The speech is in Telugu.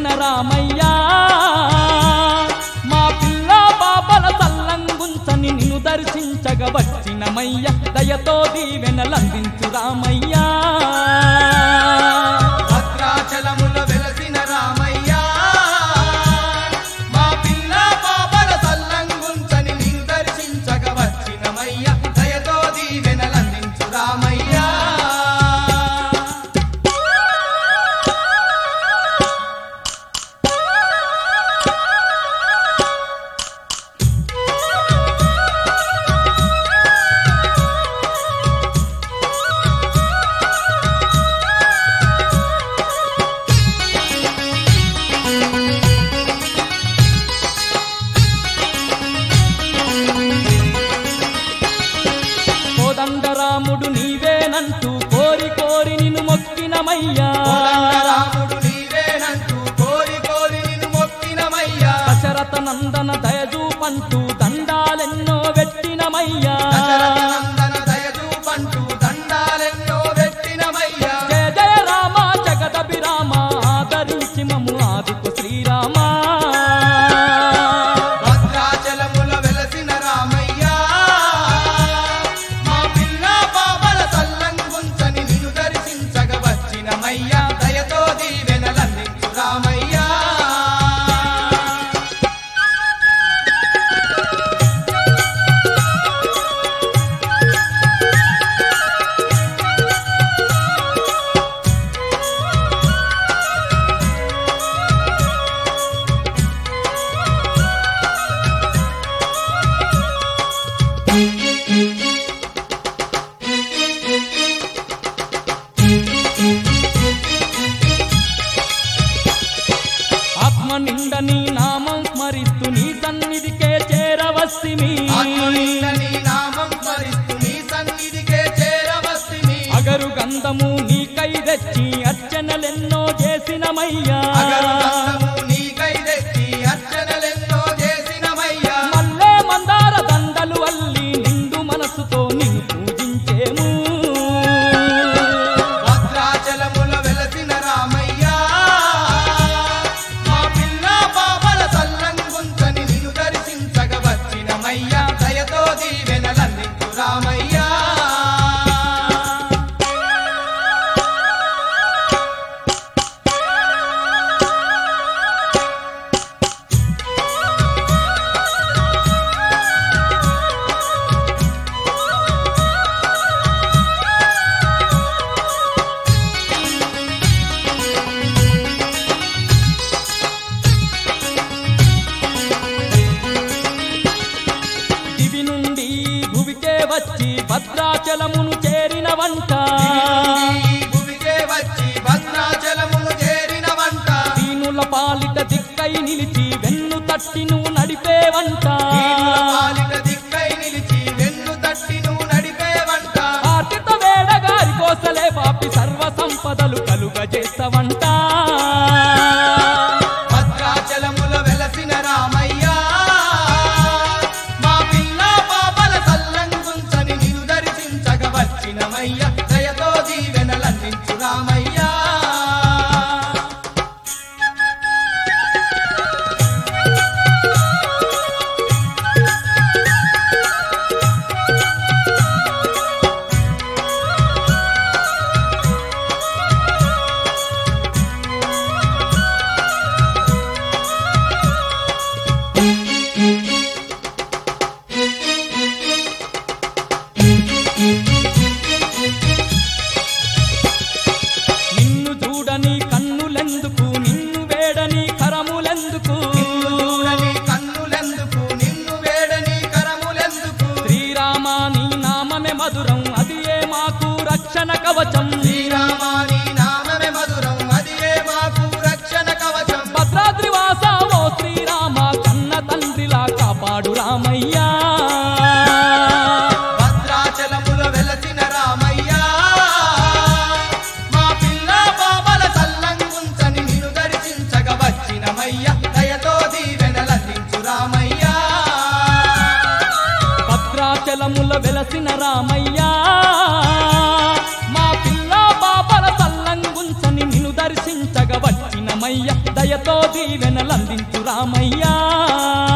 వెలసిన రామయ్యా మా పిల్ల పాపల తల్లంగుంచని నిన్ను దర్శించగ వచ్చినమయ్య దయతో దీవెనలందించు రామయ్యా భద్రాచలముల వెలసిన రామయ్య మా పిల్ల పాపల సల్లంగుంచని నిన్ను దర్శించగ వచ్చినమయ్య దయతో దీవెనలందించు రామయ్య కోదండరాముడు నీవేనంటూ కోరి కోరి నిన్ను మొక్కినమయ్యా రాముడు నీవేనంటూ కోరి కోరి నిన్ను మొక్కినమయ్యా దశరథ నందన దయజూపంటూ దండాలెన్నో పెట్టినమయ్యా దశరథ నందన దయచూపంటూ దండాలెన్నో పెట్టినమయ్యా జయ జయ రామ జగదభిరామ ఆదరించి మమ్ము ఆదుకు శ్రీరామా భద్రాచలముల వెలసిన రామయ్య మా పిల్ల పాపల సల్లంగుంచని నిన్ను దర్శించగ వచ్చినమయ్య దయతో దీవెనలందించు రామయ్య ఆత్మ నిండ నీ నామం స్మరిస్తూ నీ సన్నిధికే చేరవస్తిమి ఆత్మనింద నీ నామం స్మరిస్తూ నీ సన్నిధికే చేరవస్తిమి అగరు గంధము నీకై తెచ్చి అర్చనలెన్నో చేసినమయ్యా అగరు గంధము నీకై తెచ్చి అర్చనలెన్నో చేసినమయ్యా మల్లె మందార దండలు అల్లి నిండు మనసుతో నిన్ను పూజించేము భద్రాచలముల వెలసిన రామయ్య మా పిల్ల పాపల సల్లంగుంచని నిన్ను దర్శించగ వచ్చినమయ్య దయతో దీవెనలందించు రామయ్య దివి నుండి భువికే వచ్చి భద్రాచలమును చేరిన వంట ఈ భూమికే వచ్చి భద్రాచలమును చేరిన వంట దీనుల పాలిట దిక్కై నిలిచి వెన్ను తట్టి నువ్వు నడిపే వంట దీనుల పాలిట దిక్కై నిలిచి వెన్ను తట్టి నువ్వు నడిపే వంట ఆర్తిత వేడగారి కోసలే పాపి సర్వ సంపదలు కలుగజేస్తవంట భద్రాచలముల వెలసిన రామయ్య మా పిల్ల పాపల సల్లంగుంచని నిన్ను దర్శించగ వచ్చినమయ్య దయతో దీవెనలందించు రామయ్య నిన్ను చూడని కన్నులెందుకు నిన్ను వేడని కరములెందుకు చూడని కన్నులెందుకు నిన్ను వేడని కరములెందుకు శ్రీరామ నీ నామమే మధురం అది ఏ మాకు రక్షణ కవచం శ్రీరామాని నామమే మధురం అది ఏ మాకు రక్షణ కవచం భద్రాద్రి వాస ఓ శ్రీరామ కన్న తండ్రిలా కాపాడు రామయ్యా భద్రాచలముల వెలసిన రామయ్య మా పిల్ల పాపల సల్లంగుంచని నిన్ను దర్శించగ వచ్చినమయ్య దయతో దీవెనలందించు రామయ్య భద్రాచలముల వెలసిన రామయ్యా మా పిల్ల పాపల తల్లంగుంచని నిన్ను దర్శించగ వచ్చినమయ్య దయ దయతో దీవెనలందించు రామయ్యా